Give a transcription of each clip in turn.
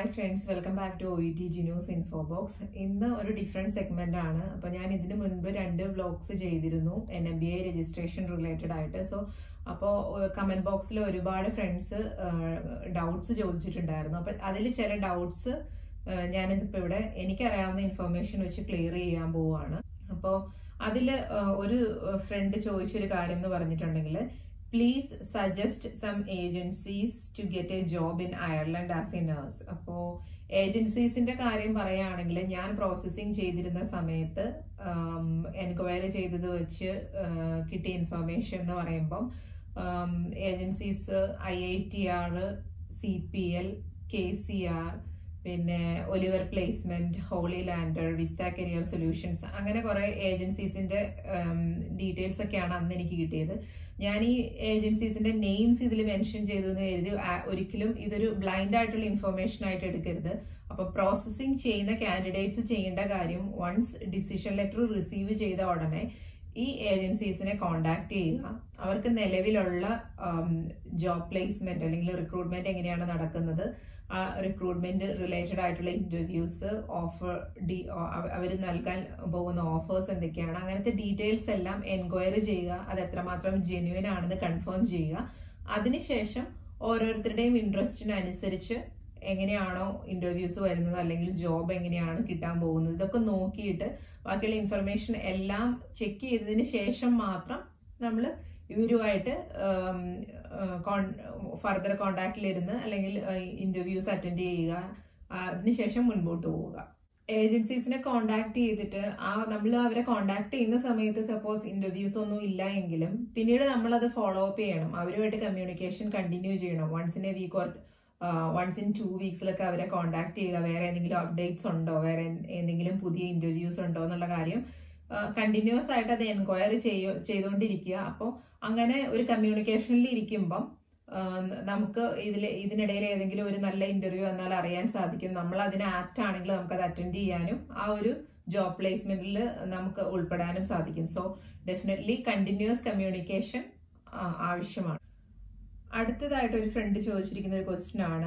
hi friends welcome back to O E T G news info box ഇന്ന് ഒരു different segment ആണ് അപ്പോൾ ഞാൻ ഇതിന് മുൻപ് രണ്ട് വ്ലോഗ്സ് ചെയ്തിരുന്നു N M B I registration related ആയിട്ട് സോ അപ്പോൾ കമന്റ് ബോക്സിൽ ഒരുപാട് ഫ്രണ്ട്സ് ഡൗട്ട്സ് ചോദിച്ചിട്ടുണ്ടായിരുന്നു അപ്പോൾ അതിൽ ചില ഡൗട്ട്സ് ഞാനിതിപ്പോൾ ഇവിടെ എനിക്കറിയാവുന്ന ഇൻഫർമേഷൻ വെച്ച് ക്ലിയർ ചെയ്യാൻ പോവുകയാണ് അപ്പോൾ അതിൽ ഒരു ഫ്രണ്ട് ചോദിച്ചൊരു കാര്യം എന്ന് പറഞ്ഞിട്ടുണ്ടെങ്കിൽ please suggest some agencies to get a job in Ireland as a nurse അപ്പോൾ ഏജൻസീസിന്റെ കാര്യം പറയുകയാണെങ്കിൽ ഞാൻ പ്രോസസ്സിങ് ചെയ്തിരുന്ന സമയത്ത് എൻക്വയറി ചെയ്തത് വെച്ച് കിട്ടിയ ഇൻഫർമേഷൻ എന്ന് പറയുമ്പം agencies I I T R C P L K C R പിന്നെ Oliver placement Holilander Vista Career Solutions അങ്ങനെ കുറെ ഏജൻസീസിന്റെ ഡീറ്റെയിൽസ് ഒക്കെയാണ് അന്ന് എനിക്ക് കിട്ടിയത് ഞാൻ ഈ ഏജൻസീസിന്റെ നെയിംസ് ഇതിൽ മെൻഷൻ ചെയ്തു എന്ന് കരുതി ഒരിക്കലും ഇതൊരു ബ്ലൈൻഡ് ആയിട്ടുള്ള ഇൻഫർമേഷൻ ആയിട്ട് എടുക്കരുത് അപ്പൊ പ്രോസസ്സിംഗ് ചെയ്യുന്ന കാൻഡിഡേറ്റ്സ് ചെയ്യേണ്ട കാര്യം വൺസ് ഡിസിഷൻ ലെറ്റർ റിസീവ് ചെയ്ത ഉടനെ ഈ ഏജൻസീസിനെ കോണ്ടാക്ട് ചെയ്യുക അവർക്ക് നിലവിലുള്ള ജോബ് പ്ലേസ്മെന്റ് അല്ലെങ്കിൽ റിക്രൂട്ട്മെന്റ് എങ്ങനെയാണ് നടക്കുന്നത് ആ റിക്രൂട്ട്മെന്റ് റിലേറ്റഡ് ആയിട്ടുള്ള ഇന്റർവ്യൂസ് ഓഫർ ഡി അവർ നൽകാൻ പോകുന്ന ഓഫേഴ്സ് എന്തൊക്കെയാണ് അങ്ങനത്തെ ഡീറ്റെയിൽസ് എല്ലാം എൻക്വയറി ചെയ്യുക അത് എത്രമാത്രം ജെന്യുവൻ ആണെന്ന് കൺഫേം ചെയ്യുക അതിനുശേഷം ഓരോരുത്തരുടെയും ഇൻട്രസ്റ്റിനനുസരിച്ച് എങ്ങനെയാണോ ഇന്റർവ്യൂസ് വരുന്നത് അല്ലെങ്കിൽ ജോബ് എങ്ങനെയാണ് കിട്ടാൻ പോകുന്നത് ഇതൊക്കെ നോക്കിയിട്ട് ബാക്കിയുള്ള ഇൻഫർമേഷൻ എല്ലാം ചെക്ക് ചെയ്തതിന് ശേഷം മാത്രം നമ്മൾ ഇവരുമായിട്ട് ഫർദർ കോണ്ടാക്റ്റിലിരുന്ന് അല്ലെങ്കിൽ ഇന്റർവ്യൂസ് അറ്റൻഡ് ചെയ്യുക അതിനുശേഷം മുൻപോട്ട് പോവുക ഏജൻസീസിനെ കോണ്ടാക്ട് ചെയ്തിട്ട് ആ നമ്മൾ അവരെ കോണ്ടാക്ട് ചെയ്യുന്ന സമയത്ത് സപ്പോസ് ഇന്റർവ്യൂസ് ഒന്നും ഇല്ല എങ്കിലും പിന്നീട് നമ്മൾ അത് ഫോളോ അപ്പ് ചെയ്യണം അവരുമായിട്ട് കമ്മ്യൂണിക്കേഷൻ കണ്ടിന്യൂ ചെയ്യണം once in a week or once in two വീക്സിലൊക്കെ അവരെ കോണ്ടാക്ട് ചെയ്യുക വേറെ എന്തെങ്കിലും അപ്ഡേറ്റ്സ് ഉണ്ടോ വേറെ എന്തെങ്കിലും പുതിയ ഇന്റർവ്യൂസ് ഉണ്ടോ എന്നുള്ള കാര്യം കണ്ടിന്യൂസ് ആയിട്ട് അത് എൻക്വയറി ചെയ്യോ ചെയ്തുകൊണ്ടിരിക്കുക അപ്പോൾ അങ്ങനെ ഒരു കമ്മ്യൂണിക്കേഷനിൽ ഇരിക്കുമ്പം നമുക്ക് ഇതിൽ ഇതിനിടയിൽ ഏതെങ്കിലും ഒരു നല്ല ഇന്റർവ്യൂ വന്നാൽ അറിയാൻ സാധിക്കും നമ്മൾ അതിന് ആപ്റ്റ് ആണെങ്കിൽ നമുക്ക് അത് അറ്റൻഡ് ചെയ്യാനും ആ ഒരു ജോബ് പ്ലേസ്മെന്റിൽ നമുക്ക് ഉൾപ്പെടാനും സാധിക്കും സോ ഡെഫിനറ്റ്ലി കണ്ടിന്യൂസ് കമ്മ്യൂണിക്കേഷൻ ആവശ്യമാണ് അടുത്തതായിട്ട് ഒരു ഫ്രണ്ട് ചോദിച്ചിരിക്കുന്ന ഒരു ക്വസ്റ്റ്യൻ ആണ്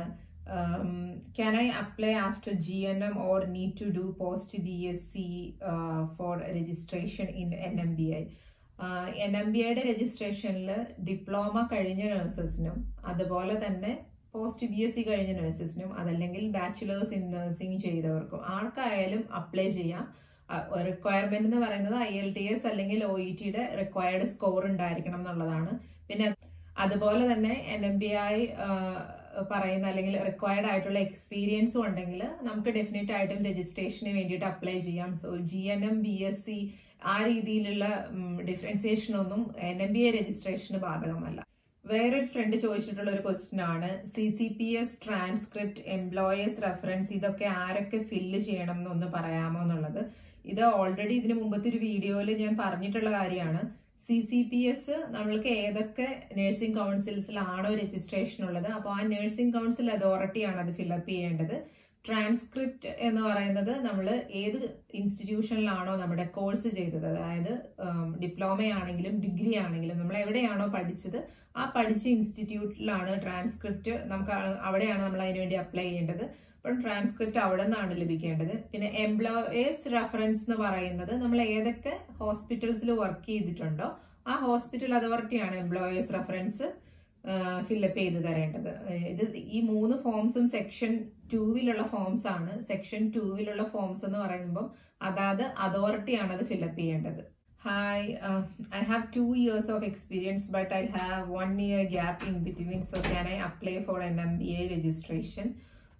can I apply after G N M or need to do post B S C for registration in N M B I N M B ഐയുടെ രജിസ്ട്രേഷനിൽ diploma കഴിഞ്ഞ നഴ്സസിനും അതുപോലെ തന്നെ പോസ്റ്റ് ബി എസ് സി കഴിഞ്ഞ നഴ്സസിനും അതല്ലെങ്കിൽ bachelors in nursing ചെയ്തവർക്കും ആർക്കായാലും apply ചെയ്യാം requirement എന്ന് പറയുന്നത് ഐ എൽ ടി എസ് അല്ലെങ്കിൽ ഒ ഇ ടിയുടെ റിക്വയർഡ് സ്കോർ ഉണ്ടായിരിക്കണം എന്നുള്ളതാണ് പിന്നെ അതുപോലെ തന്നെ എൻ എം ബി ഐ പറയുന്ന അല്ലെങ്കിൽ റിക്വയർഡ് ആയിട്ടുള്ള എക്സ്പീരിയൻസും ഉണ്ടെങ്കിൽ നമുക്ക് ഡെഫിനറ്റ് ആയിട്ടും രജിസ്ട്രേഷന് വേണ്ടിയിട്ട് അപ്ലൈ ചെയ്യാം so G N M B S C ആ രീതിയിലുള്ള ഡിഫറൻസിയേഷൻ ഒന്നും എൻ എം ബി എ രജിസ്ട്രേഷന് ബാധകമല്ല വേറൊരു ഫ്രണ്ട് ചോദിച്ചിട്ടുള്ള ഒരു ക്വസ്റ്റ്യൻ ആണ് C C P S transcript employers reference ഇതൊക്കെ ആരൊക്കെ ഫില്ല് ചെയ്യണം എന്നൊന്ന് പറയാമോ എന്നുള്ളത് ഇത് ഓൾറെഡി ഇതിന് മുമ്പത്തെ ഒരു വീഡിയോയിൽ ഞാൻ പറഞ്ഞിട്ടുള്ള കാര്യമാണ് സി സി പി എസ് നമ്മൾക്ക് ഏതൊക്കെ നഴ്സിംഗ് കൗൺസിൽസിലാണോ രജിസ്ട്രേഷൻ ഉള്ളത് അപ്പോൾ ആ നഴ്സിംഗ് കൗൺസിൽ അതോറിറ്റിയാണ് അത് ഫില്ലപ്പ് ചെയ്യേണ്ടത് ട്രാൻസ്ക്രിപ്റ്റ് എന്ന് പറയുന്നത് നമ്മൾ ഏത് ഇൻസ്റ്റിറ്റ്യൂഷനിലാണോ നമ്മുടെ കോഴ്സ് ചെയ്തത് അതായത് ഡിപ്ലോമ ആണെങ്കിലും ഡിഗ്രി ആണെങ്കിലും നമ്മൾ എവിടെയാണോ പഠിച്ചത് ആ പഠിച്ച ഇൻസ്റ്റിറ്റ്യൂട്ടിലാണ് ട്രാൻസ്ക്രിപ്റ്റ് നമുക്ക് അവിടെയാണ് നമ്മൾ അതിനുവേണ്ടി അപ്ലൈ ചെയ്യേണ്ടത് അപ്പം ട്രാൻസ്ക്രിപ്റ്റ് അവിടെ നിന്നാണ് ലഭിക്കേണ്ടത് പിന്നെ എംപ്ലോയേഴ്സ് റെഫറൻസ് എന്ന് പറയുന്നത് നമ്മൾ ഏതൊക്കെ ഹോസ്പിറ്റൽസിൽ വർക്ക് ചെയ്തിട്ടുണ്ടോ ആ ഹോസ്പിറ്റൽ അതോറിറ്റിയാണ് എംപ്ലോയേഴ്സ് റെഫറൻസ് ഫില്ലപ്പ് ചെയ്ത് തരേണ്ടത് ഇത് ഈ മൂന്ന് ഫോംസും സെക്ഷൻ ടൂവിലുള്ള ഫോംസ് ആണ് സെക്ഷൻ ടൂവിലുള്ള ഫോംസ് എന്ന് പറയുമ്പോൾ അതാത് അതോറിറ്റിയാണ് അത് ഫില്ലപ്പ് ചെയ്യേണ്ടത് hi I have two years of experience but I have one year gap in between so can I apply for N M B I registration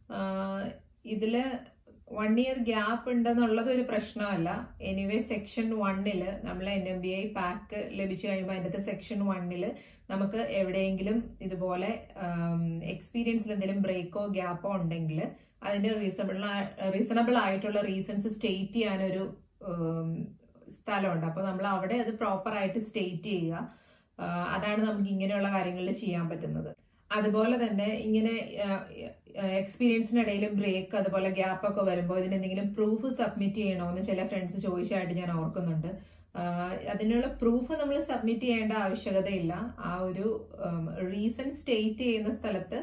ഇതില് വൺ ഇയർ ഗ്യാപ്പ് ഉണ്ടെന്നുള്ളത് ഒരു പ്രശ്നമല്ല എനിവേ സെക്ഷൻ വണ്ണില് നമ്മൾ N M B I pack ലഭിച്ചു കഴിയുമ്പോൾ അതിൻ്റെ section വണ്ണില് നമുക്ക് എവിടെയെങ്കിലും ഇതുപോലെ എക്സ്പീരിയൻസിൽ എന്തെങ്കിലും ബ്രേക്കോ ഗ്യാപ്പോ ഉണ്ടെങ്കിൽ അതിന്റെ റീസണബിൾ റീസണബിൾ ആയിട്ടുള്ള റീസൺസ് സ്റ്റേറ്റ് ചെയ്യാനൊരു സ്ഥലമുണ്ട് അപ്പോൾ നമ്മൾ അവിടെ അത് പ്രോപ്പർ ആയിട്ട് സ്റ്റേറ്റ് ചെയ്യുക അതാണ് നമുക്ക് ഇങ്ങനെയുള്ള കാര്യങ്ങളിൽ ചെയ്യാൻ പറ്റുന്നത് അതുപോലെ തന്നെ ഇങ്ങനെ എക്സ്പീരിയൻസിനിടയിൽ ബ്രേക്ക് അതുപോലെ ഗ്യാപ്പ് ഒക്കെ വരുമ്പോൾ ഇതിന് എന്തെങ്കിലും പ്രൂഫ് സബ്മിറ്റ് ചെയ്യണമെന്ന് ചില ഫ്രണ്ട്സ് ചോദിച്ചായിട്ട് ഞാൻ ഓർക്കുന്നുണ്ട് അതിനുള്ള പ്രൂഫ് നമ്മൾ സബ്മിറ്റ് ചെയ്യേണ്ട ആവശ്യകതയില്ല ആ ഒരു റീസൺ സ്റ്റേറ്റ് ചെയ്യുന്ന സ്ഥലത്ത്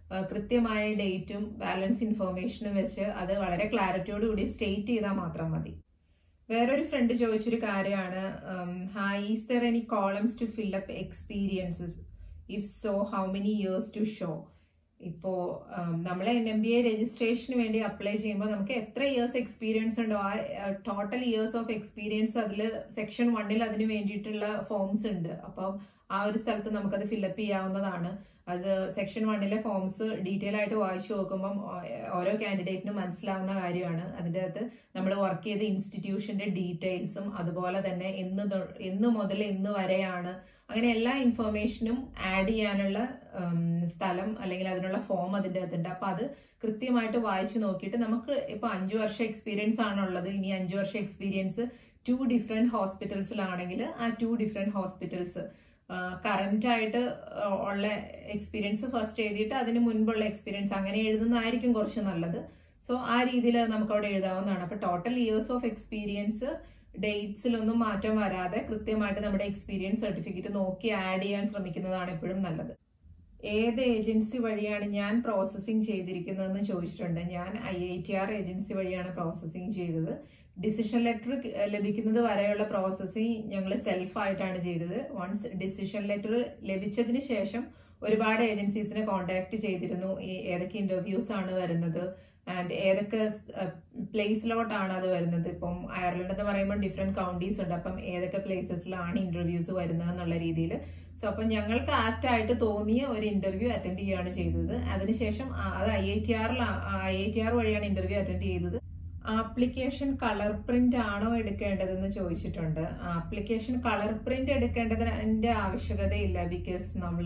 കൃത്യമായ ഡേറ്റും ബാലൻസ് ഇൻഫർമേഷനും വെച്ച് അത് വളരെ ക്ലാരിറ്റിയോടുകൂടി സ്റ്റേറ്റ് ചെയ്താൽ മാത്രം മതി വേറൊരു ഫ്രണ്ട് ചോദിച്ചൊരു കാര്യമാണ് hi is there any columns to fill up experiences if so how many years to show ഇപ്പോൾ നമ്മൾ എൻ എം ബി എ രജിസ്ട്രേഷന് വേണ്ടി അപ്ലൈ ചെയ്യുമ്പോൾ നമുക്ക് എത്ര ഇയേഴ്സ് എക്സ്പീരിയൻസ് ഉണ്ടോ ആ ടോട്ടൽ ഇയേഴ്സ് ഓഫ് എക്സ്പീരിയൻസ് അതിൽ സെക്ഷൻ വണ്ണിൽ അതിന് വേണ്ടിയിട്ടുള്ള ഫോംസ് ഉണ്ട് അപ്പം ആ ഒരു സ്ഥലത്ത് നമുക്കത് ഫില്ലപ്പ് ചെയ്യാവുന്നതാണ് അത് സെക്ഷൻ വണ്ണിലെ ഫോംസ് ഡീറ്റെയിൽ ആയിട്ട് വായിച്ചു നോക്കുമ്പം ഓരോ കാൻഡിഡേറ്റിനും മനസ്സിലാവുന്ന കാര്യമാണ് അതിൻ്റെ അകത്ത് നമ്മൾ വർക്ക് ചെയ്ത ഇൻസ്റ്റിറ്റ്യൂഷന്റെ ഡീറ്റെയിൽസും അതുപോലെ തന്നെ എന്ന് എന്ന് മുതൽ ഇന്ന് വരെയാണ് അങ്ങനെ എല്ലാ ഇൻഫർമേഷനും ആഡ് ചെയ്യാനുള്ള സ്ഥലം അല്ലെങ്കിൽ അതിനുള്ള ഫോം അതിൻ്റെ അകത്തുണ്ട് അപ്പം അത് കൃത്യമായിട്ട് വായിച്ചു നോക്കിയിട്ട് നമുക്ക് ഇപ്പോൾ അഞ്ചു വർഷം എക്സ്പീരിയൻസ് ആണുള്ളത് ഇനി അഞ്ചു വർഷം എക്സ്പീരിയൻസ് ടു ഡിഫറെൻറ്റ് ഹോസ്പിറ്റൽസിലാണെങ്കിൽ ആ ടു ഡിഫറെൻറ്റ് ഹോസ്പിറ്റൽസ് കറന്റ് ആയിട്ട് ഉള്ള എക്സ്പീരിയൻസ് ഫസ്റ്റ് എഴുതിയിട്ട് അതിന് മുൻപുള്ള എക്സ്പീരിയൻസ് അങ്ങനെ എഴുതുന്നതായിരിക്കും കുറച്ച് നല്ലത് സോ ആ രീതിയിൽ നമുക്ക് അവിടെ എഴുതാവുന്നതാണ് അപ്പൊ ടോട്ടൽ ഇയേഴ്സ് ഓഫ് എക്സ്പീരിയൻസ് ഡേറ്റ്സിലൊന്നും മാറ്റം വരാതെ കൃത്യമായിട്ട് നമ്മുടെ എക്സ്പീരിയൻസ് സർട്ടിഫിക്കറ്റ് നോക്കി ആഡ് ചെയ്യാൻ ശ്രമിക്കുന്നതാണ് എപ്പോഴും നല്ലത് ഏത് ഏജൻസി വഴിയാണ് ഞാൻ പ്രോസസ്സിംഗ് ചെയ്തിരിക്കുന്നതെന്ന് ചോദിച്ചിട്ടുണ്ട് ഞാൻ I I T R agency വഴിയാണ് പ്രോസസ്സിംഗ് ചെയ്തത് ഡിസിഷൻ ലെറ്റർ ലഭിക്കുന്നത് വരെയുള്ള പ്രോസസ്സിങ് ഞങ്ങൾ സെൽഫായിട്ടാണ് ചെയ്തത് വൺസ് ഡിസിഷൻ ലെറ്റർ ലഭിച്ചതിന് ശേഷം ഒരുപാട് ഏജൻസീസിനെ കോണ്ടാക്ട് ചെയ്തിരുന്നു ഈ ഏതൊക്കെ ഇന്റർവ്യൂസ് ആണ് വരുന്നത് ആൻഡ് ഏതൊക്കെ പ്ലേസിലോട്ടാണ് അത് വരുന്നത് ഇപ്പം അയർലൻഡ് എന്ന് പറയുമ്പോൾ ഡിഫറെന്റ് കൗണ്ടീസ് ഉണ്ട് അപ്പം ഏതൊക്കെ പ്ലേസസിലാണ് ഇന്റർവ്യൂസ് വരുന്നത് എന്നുള്ള രീതിയിൽ സോ അപ്പം ഞങ്ങൾക്ക് ആപ്റ്റ് ആയിട്ട് തോന്നിയ ഒരു ഇന്റർവ്യൂ അറ്റൻഡ് ചെയ്യുകയാണ് ചെയ്തത് അതിനുശേഷം അത് ഐ ഐ ടി ആറിൽ ഐ ഐ ടി ആർ വഴിയാണ് ഇന്റർവ്യൂ അറ്റൻഡ് ചെയ്തത് ആപ്ലിക്കേഷൻ കളർ പ്രിന്റ് ആണോ എടുക്കേണ്ടതെന്ന് ചോദിച്ചിട്ടുണ്ട് ആപ്ലിക്കേഷൻ കളർ പ്രിന്റ് എടുക്കേണ്ടതിന്റെ ആവശ്യകതയില്ല ബിക്കോസ് നമ്മൾ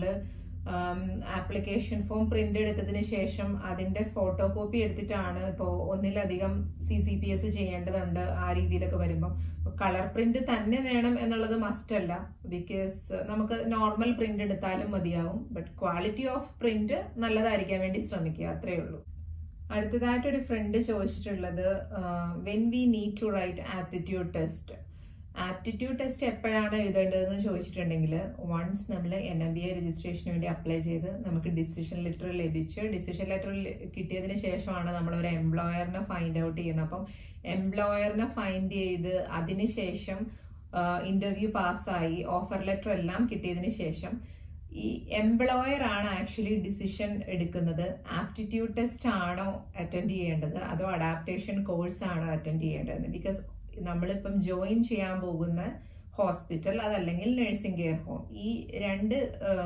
ആപ്ലിക്കേഷൻ ഫോം പ്രിന്റ് എടുത്തതിന് ശേഷം അതിന്റെ ഫോട്ടോ കോപ്പി എടുത്തിട്ടാണ് ഇപ്പോൾ ഒന്നിലധികം സി സി പി എസ് ചെയ്യേണ്ടതുണ്ട് ആ രീതിയിലൊക്കെ വരുമ്പോൾ കളർ പ്രിന്റ് തന്നെ വേണം എന്നുള്ളത് മസ്റ്റ് അല്ല ബിക്കോസ് നമുക്ക് നോർമൽ പ്രിന്റ് എടുത്താലും മതിയാവും ബട്ട് ക്വാളിറ്റി ഓഫ് പ്രിന്റ് നല്ലതായിരിക്കാൻ വേണ്ടി ശ്രമിക്കുക അത്രയേ ഉള്ളൂ അടുത്തതായിട്ട് ഒരു ഫ്രണ്ട് ചോദിച്ചിട്ടുള്ളത് when we need to write aptitude test aptitude test എപ്പോഴാണ് എഴുതേണ്ടതെന്ന് ചോദിച്ചിട്ടുണ്ടെങ്കിൽ വൺസ് നമ്മൾ എൻ എം ബി എ രജിസ്ട്രേഷന് വേണ്ടി അപ്ലൈ ചെയ്ത് നമുക്ക് ഡിസിഷൻ ലെറ്റർ ലഭിച്ച് ഡിസിഷൻ ലെറ്റർ കിട്ടിയതിന് ശേഷമാണ് നമ്മൾ ഒരു എംപ്ലോയറിനെ ഫൈൻഡ് ഔട്ട് ചെയ്യുന്നത് അപ്പം എംപ്ലോയറിനെ ഫൈൻഡ് ചെയ്ത് അതിനുശേഷം ഇന്റർവ്യൂ പാസ്സായി ഓഫർ ലെറ്റർ എല്ലാം കിട്ടിയതിന് ശേഷം ഈ എംപ്ലോയർ ആണ് ആക്ച്വലി ഡിസിഷൻ എടുക്കുന്നത് ആപ്റ്റിറ്റ്യൂഡ് ടെസ്റ്റ് ആണോ അറ്റൻഡ് ചെയ്യേണ്ടത് അതോ അഡാപ്റ്റേഷൻ കോഴ്സ് ആണോ അറ്റൻഡ് ചെയ്യേണ്ടത് ബിക്കോസ് നമ്മളിപ്പം ജോയിൻ ചെയ്യാൻ പോകുന്ന ഹോസ്പിറ്റൽ അതല്ലെങ്കിൽ നഴ്സിംഗ് കെയർ ഹോം ഈ രണ്ട്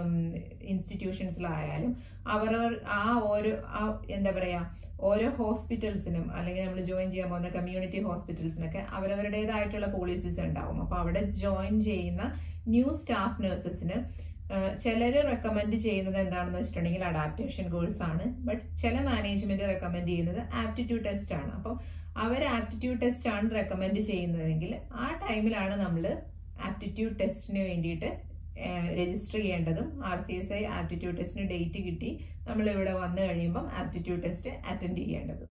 ഇൻസ്റ്റിറ്റ്യൂഷൻസിലായാലും അവർ ആ ഓരോ ആ എന്താ പറയാ ഓരോ ഹോസ്പിറ്റൽസിനും അല്ലെങ്കിൽ നമ്മൾ ജോയിൻ ചെയ്യാൻ പോകുന്ന കമ്മ്യൂണിറ്റി ഹോസ്പിറ്റൽസിനൊക്കെ അവരവരുടേതായിട്ടുള്ള പോളിസീസ് ഉണ്ടാവും അപ്പൊ അവിടെ ജോയിൻ ചെയ്യുന്ന ന്യൂ സ്റ്റാഫ് നഴ്സസിന് ചിലർ റെക്കമെൻഡ് ചെയ്യുന്നത് എന്താണെന്ന് വെച്ചിട്ടുണ്ടെങ്കിൽ അഡാപ്റ്റേഷൻ കോഴ്സ് ആണ് ബട്ട് ചില മാനേജ്മെന്റ് റെക്കമെൻഡ് ചെയ്യുന്നത് ആപ്റ്റിറ്റ്യൂഡ് ടെസ്റ്റ് ആണ് അപ്പോൾ അവർ ആപ്റ്റിറ്റ്യൂഡ് ടെസ്റ്റ് ആണ് റെക്കമെൻഡ് ചെയ്യുന്നതെങ്കിൽ ആ ടൈമിലാണ് നമ്മൾ ആപ്റ്റിറ്റ്യൂഡ് ടെസ്റ്റിന് വേണ്ടിയിട്ട് രജിസ്റ്റർ ചെയ്യേണ്ടതും R C S I aptitude ടെസ്റ്റിന് ഡേറ്റ് കിട്ടി നമ്മൾ ഇവിടെ വന്നു കഴിയുമ്പം ആപ്റ്റിറ്റ്യൂഡ് ടെസ്റ്റ് അറ്റൻഡ് ചെയ്യേണ്ടതും